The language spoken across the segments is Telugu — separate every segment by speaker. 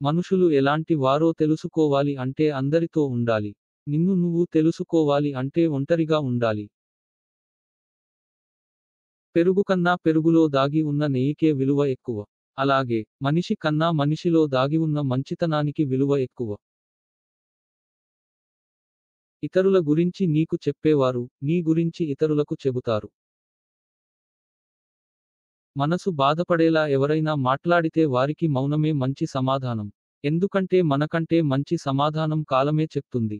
Speaker 1: మనుషులు ఎలాంటి వారో తెలుసుకోవాలి అంటే అందరితో ఉండాలి నిన్ను నువ్వు తెలుసుకోవాలి అంటే ఒంటరిగా ఉండాలి పెరుగు కన్నా పెరుగులో దాగి ఉన్న నెయ్యికే విలువ ఎక్కువ అలాగే మనిషి కన్నా మనిషిలో దాగి ఉన్న మంచితనానికి విలువ ఎక్కువ ఇతరుల గురించి నీకు చెప్పేవారు నీ గురించి ఇతరులకు చెబుతారు మనసు బాధపడేలా ఎవరైనా మాట్లాడితే వారికి మౌనమే మంచి సమాధానం ఎందుకంటే మనకంటే మంచి సమాధానం కాలమే చెప్తుంది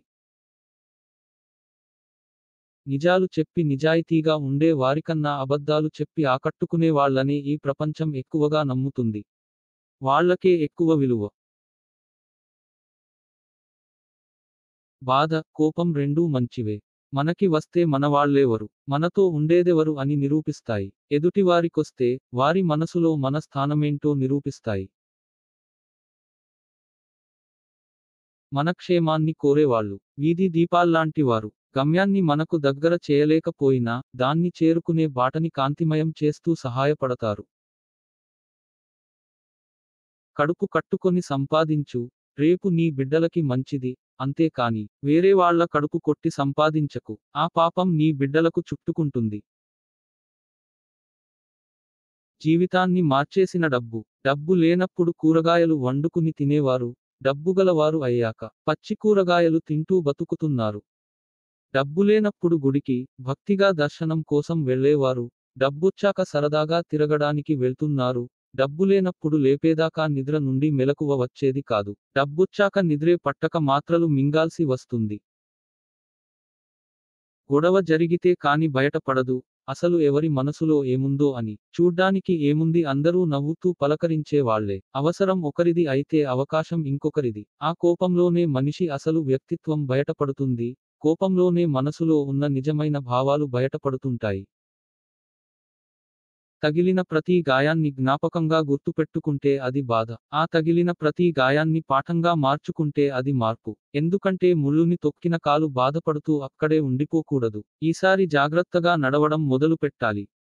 Speaker 1: నిజాలు చెప్పి నిజాయితీగా ఉండే వారికన్నా అబద్ధాలు చెప్పి ఆకట్టుకునే వాళ్ళనే ఈ ప్రపంచం ఎక్కువగా నమ్ముతుంది వాళ్ళకే ఎక్కువ విలువ బాధ కోపం రెండూ మంచివే మనకి వస్తే మనవాళ్లేవరు మనతో ఉండేదెవరు అని నిరూపిస్తాయి ఎదుటివారికొస్తే వారి మనసులో మన స్థానమేంటో నిరూపిస్తాయి మన క్షేమాన్ని కోరేవాళ్ళు వీధి దీపాల్లాంటి వారు గమ్యాన్ని మనకు దగ్గర చేయలేకపోయినా దాన్ని చేరుకునే బాటని కాంతిమయం చేస్తూ సహాయపడతారు కడుపు కట్టుకొని సంపాదించు రేపు నీ బిడ్డలకి మంచిది అంతేకాని వేరే వాళ్ళ కడుపు కొట్టి సంపాదించకు ఆ పాపం నీ బిడ్డలకు చుట్టుకుంటుంది జీవితాన్ని మార్చేసిన డబ్బు డబ్బు లేనప్పుడు కూరగాయలు వండుకుని తినేవారు డబ్బుగలవారు అయ్యాక పచ్చి కూరగాయలు తింటూ బతుకుతున్నారు డబ్బు లేనప్పుడు గుడికి భక్తిగా దర్శనం కోసం వెళ్లేవారు డబ్బొచ్చాక సరదాగా తిరగడానికి వెళ్తున్నారు డబ్బు లేనప్పుడు లేపేదాకా నిద్ర నుండి మెలకువ వచ్చేది కాదు డబ్బొచ్చాక నిద్రే పట్టక మాత్రలు మింగాల్సి వస్తుంది గొడవ జరిగితే కాని బయటపడదు అసలు ఎవరి మనసులో ఏముందో అని చూడ్డానికి ఏముంది అందరూ నవ్వుతూ పలకరించే వాళ్లే అవసరం ఒకరిది అయితే అవకాశం ఇంకొకరిది ఆ కోపంలోనే మనిషి అసలు వ్యక్తిత్వం బయటపడుతుంది కోపంలోనే మనసులో ఉన్న నిజమైన భావాలు బయటపడుతుంటాయి తగిలిన ప్రతి గాయాన్ని జ్ఞాపకంగా గుర్తుపెట్టుకుంటే అది బాధ ఆ తగిలిన ప్రతి గాయాన్ని పాఠంగా మార్చుకుంటే అది మార్పు ఎందుకంటే ముళ్ళుని తొక్కిన కాలు బాధపడుతూ అక్కడే ఉండిపోకూడదు ఈసారి జాగ్రత్తగా నడవడం మొదలు పెట్టాలి